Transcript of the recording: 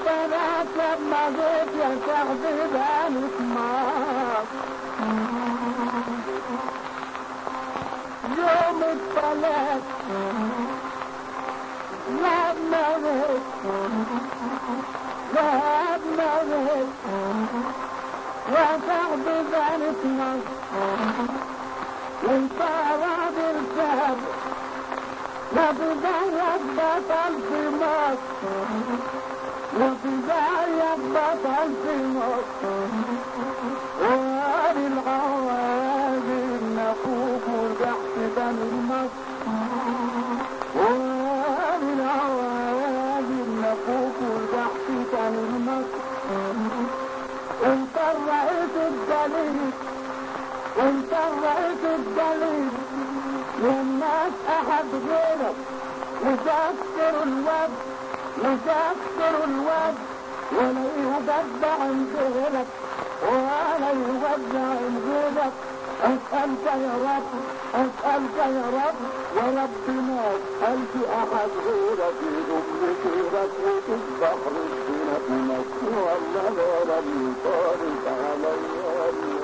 البنات لما جيت يا صاحبي بانت معاك يوم الثلاث لما جيت لما جيت يا صاحبي بانت معاك وانت راضي الكاب لا بداية بطل في مصر لا بداية بطل في مصر وهذه العوادي النفوق وتحت بني مصر وهذه العوادي النفوق وتحت بني مصر انت الرئيس الدليل انت الرئيس الدليل والناس احد غيرك وتكسر الواد وتكسر الواد ولا يوجد عن غيرك ولا يوجد عن غيرك اسألك يا رب اسألك يا رب وربنا اسألك احد غيرك يضم خيرك وتصبح ربنا بنفسه والله يا رب طارق علي